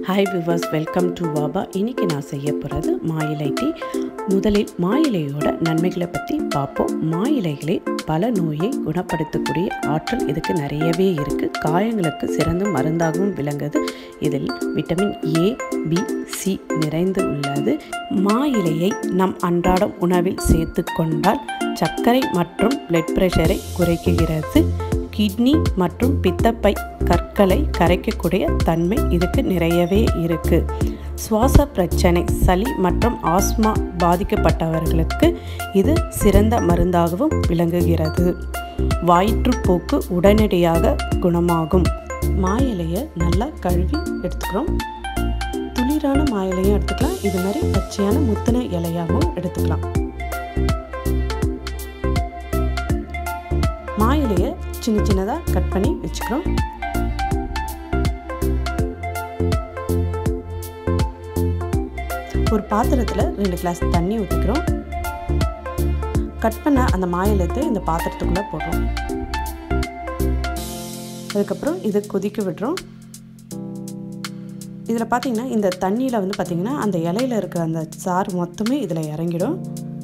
hi viewers welcome to வாபா இன்றைக்கி நான் செய்ய போகிறது மாயிலை டீ முதலில் மாயிலையோட நன்மைகளை பற்றி பார்ப்போம் மாயிலைகளை பல நோயை குணப்படுத்தக்கூடிய ஆற்றல் இதுக்கு நிறையவே இருக்குது காயங்களுக்கு சிறந்த மருந்தாகவும் விளங்குது இதில் விட்டமின் ஏ பி சி நிறைந்து உள்ளது மா இலையை நம் அன்றாடம் உணவில் சேர்த்து கொண்டால் சர்க்கரை மற்றும் பிளட் ப்ரெஷரை குறைக்குகிறது கிட்னி மற்றும் பித்தப்பை கற்களை கரைக்கக்கூடிய தன்மை இதுக்கு நிறையவே இருக்குது சுவாச பிரச்சனை சளி மற்றும் ஆஸ்மா பாதிக்கப்பட்டவர்களுக்கு இது சிறந்த மருந்தாகவும் விளங்குகிறது வயிற்றுப்போக்கு உடனடியாக குணமாகும் மா இலையை நல்லா கழுவி எடுத்துக்கிறோம் துளிரான மா இலையும் எடுத்துக்கலாம் இது மாதிரி பச்சையான முத்தின இலையாகவும் எடுத்துக்கலாம் மா இலையை சின்ன சின்னதாக கட் பண்ணி வச்சுக்கிறோம் ஒரு பாத்திரத்தில் ரெண்டு கிளாஸ் தண்ணி ஊற்றிக்கிறோம் கட் பண்ண அந்த மாயிலத்தை இந்த பாத்திரத்துக்குள்ளே போடுறோம் அதுக்கப்புறம் இதை கொதிக்க விடுறோம் இதில் பார்த்தீங்கன்னா இந்த தண்ணியில் வந்து பார்த்திங்கன்னா அந்த இலையில் இருக்கிற அந்த சாறு மொத்தமே இதில் இறங்கிடும்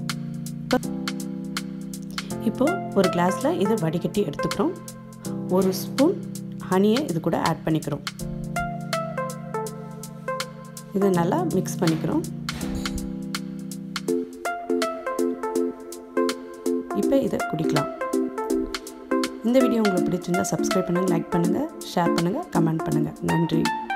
இப்போது ஒரு கிளாஸில் இது வடிகட்டி எடுத்துக்கிறோம் ஒரு ஸ்பூன் ஹனியை இது கூட ஆட் பண்ணிக்கிறோம் இது நல்லா மிக்ஸ் பண்ணிக்கிறோம் இப்போ இதை குடிக்கலாம் இந்த வீடியோ உங்களுக்கு பிடிச்சிருந்தால் சப்ஸ்கிரைப் பண்ணுங்கள் லைக் பண்ணுங்கள் ஷேர் பண்ணுங்கள் கமெண்ட் பண்ணுங்கள் நன்றி